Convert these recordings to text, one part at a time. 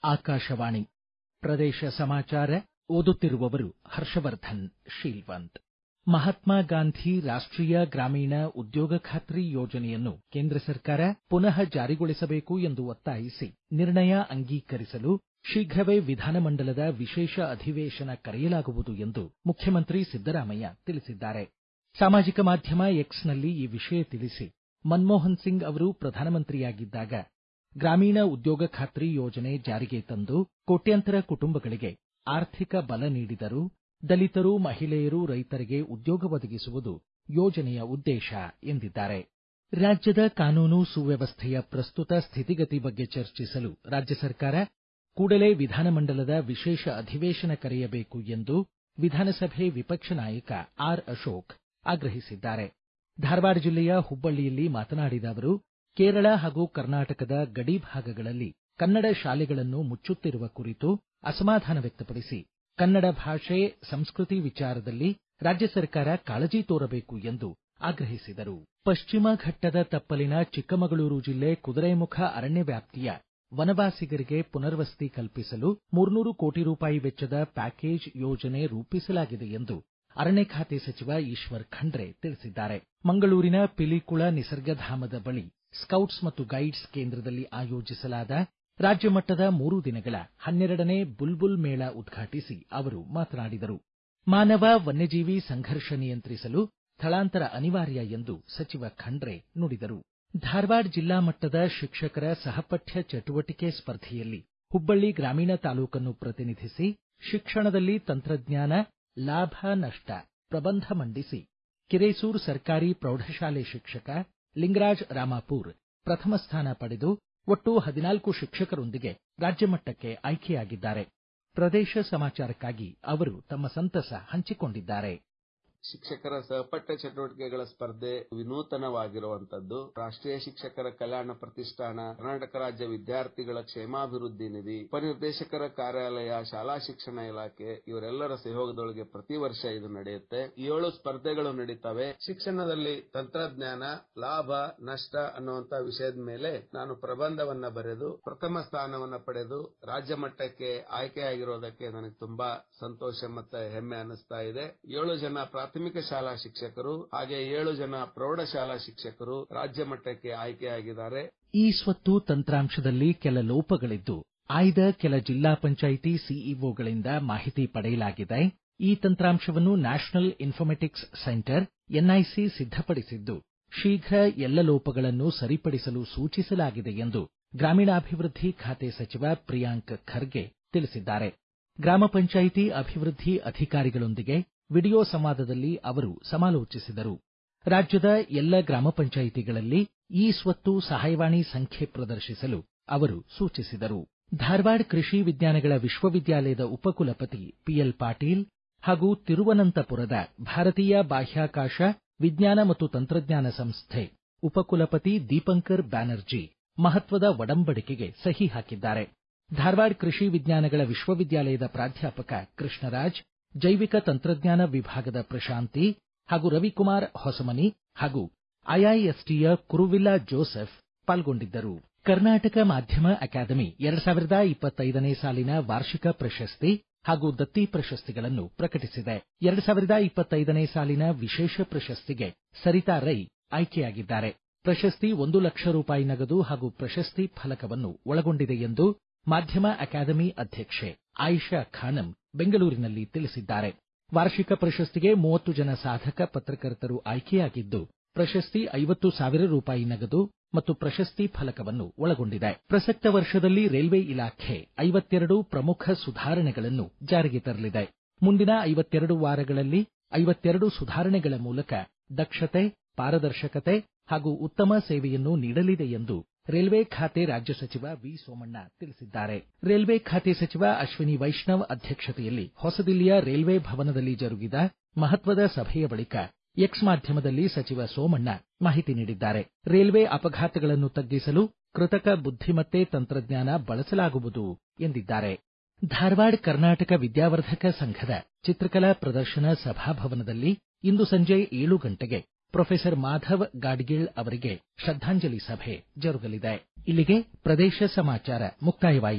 ಆಕಾಶವಾಣಿ ಪ್ರದೇಶ ಸಮಾಚಾರ ಓದುತ್ತಿರುವವರು ಹರ್ಷವರ್ಧನ್ ಶೀಲ್ವಂತ್ ಮಹಾತ್ಮ ಗಾಂಧಿ ರಾಷ್ಟೀಯ ಗ್ರಾಮೀಣ ಉದ್ಯೋಗ ಖಾತ್ರಿ ಯೋಜನೆಯನ್ನು ಕೇಂದ್ರ ಸರ್ಕಾರ ಪುನಃ ಜಾರಿಗೊಳಿಸಬೇಕು ಎಂದು ಒತ್ತಾಯಿಸಿ ನಿರ್ಣಯ ಅಂಗೀಕರಿಸಲು ಶೀಘ್ರವೇ ವಿಧಾನಮಂಡಲದ ವಿಶೇಷ ಅಧಿವೇಶನ ಕರೆಯಲಾಗುವುದು ಎಂದು ಮುಖ್ಯಮಂತ್ರಿ ಸಿದ್ದರಾಮಯ್ಯ ತಿಳಿಸಿದ್ದಾರೆ ಸಾಮಾಜಿಕ ಮಾಧ್ಯಮ ಎಕ್ಸ್ನಲ್ಲಿ ಈ ವಿಷಯ ತಿಳಿಸಿ ಮನಮೋಹನ್ ಸಿಂಗ್ ಅವರು ಪ್ರಧಾನಮಂತ್ರಿಯಾಗಿದ್ದಾಗ ಗ್ರಾಮೀಣ ಉದ್ಯೋಗ ಖಾತ್ರಿ ಯೋಜನೆ ಜಾರಿಗೆ ತಂದು ಕೋಟ್ಯಾಂತರ ಕುಟುಂಬಗಳಿಗೆ ಆರ್ಥಿಕ ಬಲ ನೀಡಿದರು ದಲಿತರು ಮಹಿಳೆಯರು ರೈತರಿಗೆ ಉದ್ಯೋಗ ಒದಗಿಸುವುದು ಯೋಜನೆಯ ಉದ್ದೇಶ ಎಂದಿದ್ದಾರೆ ರಾಜ್ಯದ ಕಾನೂನು ಸುವ್ಯವಸ್ಥೆಯ ಪ್ರಸ್ತುತ ಸ್ಥಿತಿಗತಿ ಬಗ್ಗೆ ಚರ್ಚಿಸಲು ರಾಜ್ಯ ಸರ್ಕಾರ ಕೂಡಲೇ ವಿಧಾನಮಂಡಲದ ವಿಶೇಷ ಅಧಿವೇಶನ ಕರೆಯಬೇಕು ಎಂದು ವಿಧಾನಸಭೆ ವಿಪಕ್ಷ ನಾಯಕ ಆರ್ ಅಶೋಕ್ ಆಗ್ರಹಿಸಿದ್ದಾರೆ ಧಾರವಾಡ ಜಿಲ್ಲೆಯ ಹುಬ್ಬಳ್ಳಿಯಲ್ಲಿ ಮಾತನಾಡಿದ ಅವರು ಕೇರಳ ಹಾಗೂ ಕರ್ನಾಟಕದ ಗಡಿ ಭಾಗಗಳಲ್ಲಿ ಕನ್ನಡ ಶಾಲೆಗಳನ್ನು ಮುಚ್ಚುತ್ತಿರುವ ಕುರಿತು ಅಸಮಾಧಾನ ವ್ಯಕ್ತಪಡಿಸಿ ಕನ್ನಡ ಭಾಷೆ ಸಂಸ್ಕೃತಿ ವಿಚಾರದಲ್ಲಿ ರಾಜ್ಯ ಸರ್ಕಾರ ಕಾಳಜಿ ತೋರಬೇಕು ಎಂದು ಆಗ್ರಹಿಸಿದರು ಪಶ್ಚಿಮ ಘಟ್ಟದ ತಪ್ಪಲಿನ ಚಿಕ್ಕಮಗಳೂರು ಜಿಲ್ಲೆ ಕುದುರೆಮುಖ ಅರಣ್ಯ ವ್ಯಾಪ್ತಿಯ ವನವಾಸಿಗರಿಗೆ ಪುನರ್ವಸತಿ ಕಲ್ಪಿಸಲು ಮೂರ್ನೂರು ಕೋಟಿ ರೂಪಾಯಿ ವೆಚ್ಚದ ಪ್ಯಾಕೇಜ್ ಯೋಜನೆ ರೂಪಿಸಲಾಗಿದೆ ಎಂದು ಅರಣ್ಯ ಖಾತೆ ಸಚಿವ ಈಶ್ವರ್ ಖಂಡ್ರೆ ತಿಳಿಸಿದ್ದಾರೆ ಮಂಗಳೂರಿನ ಪಿಲಿಕುಳ ನಿಸರ್ಗಧಾಮದ ಬಳಿ ಸ್ಕೌಟ್ಸ್ ಮತ್ತು ಗೈಡ್ಸ್ ಕೇಂದ್ರದಲ್ಲಿ ಆಯೋಜಿಸಲಾದ ರಾಜ್ಯ ಮಟ್ಟದ ಮೂರು ದಿನಗಳ ಹನ್ನೆರಡನೇ ಬುಲ್ಬುಲ್ ಮೇಳ ಉದ್ಘಾಟಿಸಿ ಅವರು ಮಾತನಾಡಿದರು ಮಾನವ ವನ್ಯಜೀವಿ ಸಂಘರ್ಷ ನಿಯಂತ್ರಿಸಲು ಸ್ಥಳಾಂತರ ಅನಿವಾರ್ಯ ಎಂದು ಸಚಿವ ಖಂಡ್ರೆ ನುಡಿದರು ಧಾರವಾಡ ಜಿಲ್ಲಾ ಮಟ್ಟದ ಶಿಕ್ಷಕರ ಸಹಪಠ್ಯ ಚಟುವಟಿಕೆ ಸ್ಪರ್ಧೆಯಲ್ಲಿ ಹುಬ್ಬಳ್ಳಿ ಗ್ರಾಮೀಣ ತಾಲೂಕನ್ನು ಪ್ರತಿನಿಧಿಸಿ ಶಿಕ್ಷಣದಲ್ಲಿ ತಂತ್ರಜ್ಞಾನ ಲಾಭ ನಷ್ಟ ಪ್ರಬಂಧ ಮಂಡಿಸಿ ಕಿರೇಸೂರು ಸರ್ಕಾರಿ ಪ್ರೌಢಶಾಲೆ ಶಿಕ್ಷಕ ಲಿಂಗರಾಜ್ ರಾಮಾಪೂರ್ ಪ್ರಥಮ ಸ್ಥಾನ ಪಡೆದು ಒಟ್ಟು ಹದಿನಾಲ್ಕು ಶಿಕ್ಷಕರೊಂದಿಗೆ ರಾಜ್ಯ ಮಟ್ಟಕ್ಕೆ ಆಯ್ಕೆಯಾಗಿದ್ದಾರೆ ಪ್ರದೇಶ ಸಮಾಚಾರಕ್ಕಾಗಿ ಅವರು ತಮ್ಮ ಸಂತಸ ಹಂಚಿಕೊಂಡಿದ್ದಾರೆ ಶಿಕ್ಷಕರ ಸಹಪಠ್ಯ ಚಟುವಟಿಕೆಗಳ ಸ್ಪರ್ಧೆ ವಿನೂತನವಾಗಿರುವಂತದ್ದು ರಾಷ್ಟ್ರೀಯ ಶಿಕ್ಷಕರ ಕಲ್ಯಾಣ ಪ್ರತಿಷ್ಠಾನ ಕರ್ನಾಟಕ ರಾಜ್ಯ ವಿದ್ಯಾರ್ಥಿಗಳ ಕ್ಷೇಮಾಭಿವೃದ್ಧಿ ನಿಧಿ ಉಪನಿರ್ದೇಶಕರ ಕಾರ್ಯಾಲಯ ಶಾಲಾ ಶಿಕ್ಷಣ ಇಲಾಖೆ ಇವರೆಲ್ಲರ ಸಹಯೋಗದೊಳಗೆ ಪ್ರತಿ ವರ್ಷ ಇದು ನಡೆಯುತ್ತೆ ಏಳು ಸ್ಪರ್ಧೆಗಳು ನಡೀತವೆ ಶಿಕ್ಷಣದಲ್ಲಿ ತಂತ್ರಜ್ಞಾನ ಲಾಭ ನಷ್ಟ ಅನ್ನುವಂತ ವಿಷಯದ ಮೇಲೆ ನಾನು ಪ್ರಬಂಧವನ್ನ ಬರೆದು ಪ್ರಥಮ ಸ್ಥಾನವನ್ನ ಪಡೆದು ರಾಜ್ಯ ಮಟ್ಟಕ್ಕೆ ಆಯ್ಕೆಯಾಗಿರೋದಕ್ಕೆ ನನಗೆ ತುಂಬಾ ಸಂತೋಷ ಮತ್ತೆ ಹೆಮ್ಮೆ ಅನಿಸ್ತಾ ಇದೆ ಏಳು ಜನ ಪ್ರಾಥಮಿಕ ಶಾಲಾ ಶಿಕ್ಷಕರು ಹಾಗೆ ಏಳು ಜನ ಪ್ರೌಢಶಾಲಾ ಶಿಕ್ಷಕರು ರಾಜ್ಯ ಮಟ್ಟಕ್ಕೆ ಆಯ್ಕೆಯಾಗಿದ್ದಾರೆ ಈ ಸ್ವತ್ತು ತಂತ್ರಾಂಶದಲ್ಲಿ ಕೆಲ ಲೋಪಗಳಿದ್ದು ಆಯ್ದ ಕೆಲ ಜಿಲ್ಲಾ ಪಂಚಾಯಿತಿ ಸಿಇಒಗಳಿಂದ ಮಾಹಿತಿ ಪಡೆಯಲಾಗಿದೆ ಈ ತಂತ್ರಾಂಶವನ್ನು ನ್ಯಾಷನಲ್ ಇನ್ಫಾರ್ಮೆಟಿಕ್ಸ್ ಸೆಂಟರ್ ಎನ್ಐಸಿ ಸಿದ್ಧಪಡಿಸಿದ್ದು ಶೀಘ್ರ ಎಲ್ಲ ಲೋಪಗಳನ್ನು ಸರಿಪಡಿಸಲು ಸೂಚಿಸಲಾಗಿದೆ ಎಂದು ಗ್ರಾಮೀಣಾಭಿವೃದ್ಧಿ ಖಾತೆ ಸಚಿವ ಪ್ರಿಯಾಂಕ್ ಖರ್ಗೆ ತಿಳಿಸಿದ್ದಾರೆ ಗ್ರಾಮ ಪಂಚಾಯಿತಿ ಅಭಿವೃದ್ಧಿ ಅಧಿಕಾರಿಗಳೊಂದಿಗೆ ವಿಡಿಯೋ ಸಂವಾದದಲ್ಲಿ ಅವರು ಸಮಾಲೋಚಿಸಿದರು ರಾಜ್ಯದ ಎಲ್ಲ ಗ್ರಾಮ ಪಂಚಾಯಿತಿಗಳಲ್ಲಿ ಇ ಸ್ವತ್ತು ಸಹಾಯವಾಣಿ ಸಂಖ್ಯೆ ಪ್ರದರ್ಶಿಸಲು ಅವರು ಸೂಚಿಸಿದರು ಧಾರವಾಡ ಕೃಷಿ ವಿಜ್ಞಾನಗಳ ವಿಶ್ವವಿದ್ಯಾಲಯದ ಉಪಕುಲಪತಿ ಪಿಎಲ್ ಪಾಟೀಲ್ ಹಾಗೂ ತಿರುವನಂತಪುರದ ಭಾರತೀಯ ಬಾಹ್ಯಾಕಾಶ ವಿಜ್ಞಾನ ಮತ್ತು ತಂತ್ರಜ್ಞಾನ ಸಂಸ್ಥೆ ಉಪಕುಲಪತಿ ದೀಪಂಕರ್ ಬ್ಯಾನರ್ಜಿ ಮಹತ್ವದ ಒಡಂಬಡಿಕೆಗೆ ಸಹಿ ಹಾಕಿದ್ದಾರೆ ಧಾರವಾಡ ಕೃಷಿ ವಿಜ್ಞಾನಗಳ ವಿಶ್ವವಿದ್ಯಾಲಯದ ಪ್ರಾಧ್ಯಾಪಕ ಕೃಷ್ಣರಾಜ್ ಜೈವಿಕ ತಂತ್ರಜ್ಞಾನ ವಿಭಾಗದ ಪ್ರಶಾಂತಿ ಹಾಗೂ ರವಿಕುಮಾರ್ ಹೊಸಮನಿ ಹಾಗೂ ಐಐಎಸ್ಟಿಯ ಕುರುವಿಲ್ಲಾ ಜೋಸೆಫ್ ಪಾಲ್ಗೊಂಡಿದ್ದರು ಕರ್ನಾಟಕ ಮಾಧ್ಯಮ ಅಕಾಡೆಮಿ ಎರಡ್ ಸಾವಿರದ ಇಪ್ಪತ್ತೈದನೇ ಸಾಲಿನ ವಾರ್ಷಿಕ ಪ್ರಶಸ್ತಿ ಹಾಗೂ ದತ್ತಿ ಪ್ರಶಸ್ತಿಗಳನ್ನು ಪ್ರಕಟಿಸಿದೆ ಎರಡ್ ಸಾವಿರದ ಇಪ್ಪತ್ತೈದನೇ ಸಾಲಿನ ವಿಶೇಷ ಪ್ರಶಸ್ತಿಗೆ ಸರಿತಾ ರೈ ಆಯ್ಕೆಯಾಗಿದ್ದಾರೆ ಪ್ರಶಸ್ತಿ ಒಂದು ಲಕ್ಷ ರೂಪಾಯಿ ನಗದು ಹಾಗೂ ಪ್ರಶಸ್ತಿ ಫಲಕವನ್ನು ಒಳಗೊಂಡಿದೆ ಎಂದು ಮಾಧ್ಯಮ ಅಕಾಡೆಮಿ ಅಧ್ಯಕ್ಷೆ ಆಯಿಷಾ ಖಾನಂ ಬೆಂಗಳೂರಿನಲ್ಲಿ ತಿಳಿಸಿದ್ದಾರೆ ವಾರ್ಷಿಕ ಪ್ರಶಸ್ತಿಗೆ ಮೂವತ್ತು ಜನ ಸಾಧಕ ಪತ್ರಕರ್ತರು ಆಯ್ಕೆಯಾಗಿದ್ದು ಪ್ರಶಸ್ತಿ ಐವತ್ತು ಸಾವಿರ ರೂಪಾಯಿ ನಗದು ಮತ್ತು ಪ್ರಶಸ್ತಿ ಫಲಕವನ್ನು ಒಳಗೊಂಡಿದೆ ಪ್ರಸಕ್ತ ವರ್ಷದಲ್ಲಿ ರೈಲ್ವೆ ಇಲಾಖೆ ಐವತ್ತೆರಡು ಪ್ರಮುಖ ಸುಧಾರಣೆಗಳನ್ನು ಜಾರಿಗೆ ತರಲಿದೆ ಮುಂದಿನ ಐವತ್ತೆರಡು ವಾರಗಳಲ್ಲಿ ಐವತ್ತೆರಡು ಸುಧಾರಣೆಗಳ ಮೂಲಕ ದಕ್ಷತೆ ಪಾರದರ್ಶಕತೆ ಹಾಗೂ ಉತ್ತಮ ಸೇವೆಯನ್ನು ನೀಡಲಿದೆ ಎಂದು ರೈಲ್ವೆ ಖಾತೆ ರಾಜ್ಯ ಸಚಿವ ವಿ ಸೋಮಣ್ಣ ತಿಳಿಸಿದ್ದಾರೆ ರೈಲ್ವೆ ಖಾತೆ ಸಚಿವ ಅಶ್ವಿನಿ ವೈಷ್ಣವ್ ಅಧ್ಯಕ್ಷತೆಯಲ್ಲಿ ಹೊಸದಿಲ್ಲಿಯ ರೈಲ್ವೆ ಭವನದಲ್ಲಿ ಜರುಗಿದ ಮಹತ್ವದ ಸಭೆಯ ಬಳಿಕ ಎಕ್ಸ್ ಮಾಧ್ಯಮದಲ್ಲಿ ಸಚಿವ ಸೋಮಣ್ಣ ಮಾಹಿತಿ ನೀಡಿದ್ದಾರೆ ರೈಲ್ವೆ ಅಪಘಾತಗಳನ್ನು ತಗ್ಗಿಸಲು ಕೃತಕ ಬುದ್ಧಿಮತ್ತೆ ತಂತ್ರಜ್ಞಾನ ಬಳಸಲಾಗುವುದು ಎಂದಿದ್ದಾರೆ ಧಾರವಾಡ ಕರ್ನಾಟಕ ವಿದ್ಯಾವರ್ಧಕ ಸಂಘದ ಚಿತ್ರಕಲಾ ಪ್ರದರ್ಶನ ಸಭಾಭವನದಲ್ಲಿ ಇಂದು ಸಂಜೆ ಏಳು ಗಂಟೆಗೆ ಪ್ರೊಫೆಸರ್ ಮಾಧವ್ ಗಾಡ್ಗೀಳ್ ಅವರಿಗೆ ಶ್ರದ್ಧಾಂಜಲಿ ಸಭೆ ಜರುಗಲಿದೆ ಇಲ್ಲಿಗೆ ಪ್ರದೇಶ ಸಮಾಚಾರ ಮುಕ್ತಾಯವಾಯಿತು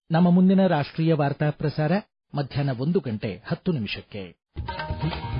ನಮ್ಮ ಮುಂದಿನ ರಾಷ್ಟ್ರೀಯ ವಾರ್ತಾ ಪ್ರಸಾರ ಮಧ್ಯಾಹ್ನ ಒಂದು ಗಂಟೆ ಹತ್ತು ನಿಮಿಷಕ್ಕೆ